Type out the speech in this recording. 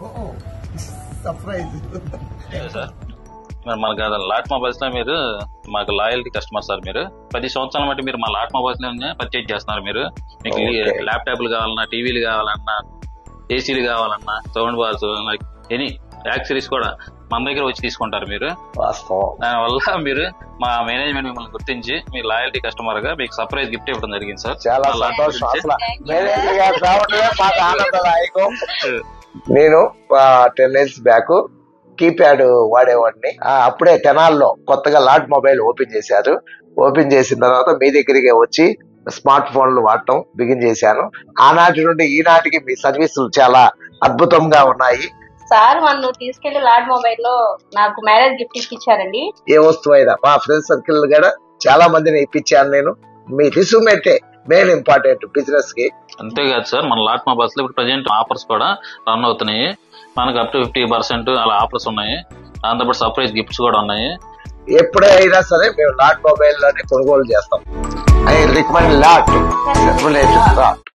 Surprise sir మరి మనకు అది లాట్ మొబైల్స్ లో మీరు మాకు లాయల్టీ కస్టమర్ సార్ మీరు పది సంవత్సరాల బట్టి మీరు మా లాట్ మొబైల్స్ లోనే పర్చేజ్ చేస్తున్నారు మీరు మీకు Okay. ల్యాప్టాప్లు కావాలన్నా టీవీలు కావాలన్నా ఏసీలు కావాలన్నా సౌండ్ బాల్స్ ఎనీ యాక్సరీస్ కూడా మన దగ్గర వచ్చి తీసుకుంటారు మీరు వాస్తవం దానివల్ల మీరు మా మేనేజ్మెంట్ మిమ్మల్ని గుర్తించి మీ లాయల్టీ కస్టమర్ గా మీకు సర్ప్రైజ్ గిఫ్ట్ ఇవ్వడం జరిగింది సార్ చాలా మా లాట్ సంతోషం గురించి. అసలు మేనేజర్ గారు రావడమే మాకు ఆనందదాయకం నేను టెన్ ఇయర్స్ బ్యాక్ కీప్యాడ్ వాడేవాడిని ఆ, అప్పుడే తెనాల్లో కొత్తగా లాట్ మొబైల్ ఓపెన్ చేశారు ఓపెన్ చేసిన తర్వాత మీ దగ్గరికి వచ్చి స్మార్ట్ ఫోన్లు వాడటం బిగిన్ చేశాను ఆనాటి నుండి ఈనాటికి మీ సర్వీసులు చాలా అద్భుతంగా ఉన్నాయి సార్ నన్ను తీసుకెళ్లి లాడ్ మొబైల్ లో నాకు మ్యారేజ్ గిఫ్ట్ ఇప్పించారండి ఏ వస్తువు అయినా మా ఫ్రెండ్ సర్కిల్ కూడా చాలా మందిని ఇప్పించాను నేను మీ రిసూమెట్టే మెయిన్ ఇంపార్టెంట్ బిజినెస్ కి అంతేకాదు సార్ మన లాట్ మొబైల్స్ లో ఇప్పుడు ప్రజెంట్ ఆఫర్స్ కూడా రన్ అవుతున్నాయి మనకు అప్ టు ఫిఫ్టీ పర్సెంట్ అలా ఆఫర్స్ ఉన్నాయి దాంతోపాటు సర్ప్రైజ్ గిఫ్ట్స్ కూడా ఉన్నాయి ఎప్పుడైనా సరే మేము లాట్ మొబైల్ లోనే కొనుగోలు చేస్తాం ఐ రికమెండ్ లాట్ లాట్